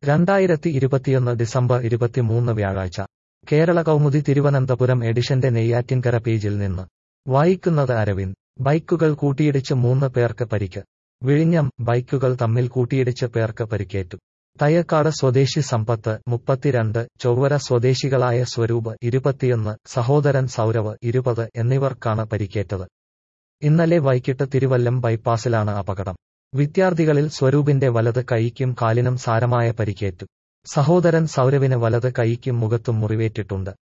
രണ്ടായിരത്തി ഇരുപത്തിയൊന്ന് ഡിസംബർ ഇരുപത്തിമൂന്ന് വ്യാഴാഴ്ച കേരള കൗമുദി തിരുവനന്തപുരം എഡിഷന്റെ നെയ്യാറ്റിൻകര പേജിൽ നിന്ന് വായിക്കുന്നത് അരവിന്ദ് ബൈക്കുകൾ കൂട്ടിയിടിച്ച് മൂന്ന് പേർക്ക് പരിക്ക് വിഴിഞ്ഞം ബൈക്കുകൾ തമ്മിൽ കൂട്ടിയിടിച്ച് പേർക്ക് പരിക്കേറ്റു തയ്യക്കാട് സ്വദേശി സമ്പത്ത് മുപ്പത്തിരണ്ട് ചൊവ്വര സ്വദേശികളായ സ്വരൂപ് ഇരുപത്തിയൊന്ന് സഹോദരൻ സൗരവ് ഇരുപത് എന്നിവർക്കാണ് പരിക്കേറ്റത് ഇന്നലെ വൈകിട്ട് തിരുവല്ലം ബൈപ്പാസിലാണ് അപകടം വിദ്യാർത്ഥികളിൽ സ്വരൂപിന്റെ വലത് കൈക്കും കാലിനും സാരമായ പരിക്കേറ്റു സഹോദരൻ സൗരവിന് വലത് കൈക്കും മുഖത്തും മുറിവേറ്റിട്ടുണ്ട്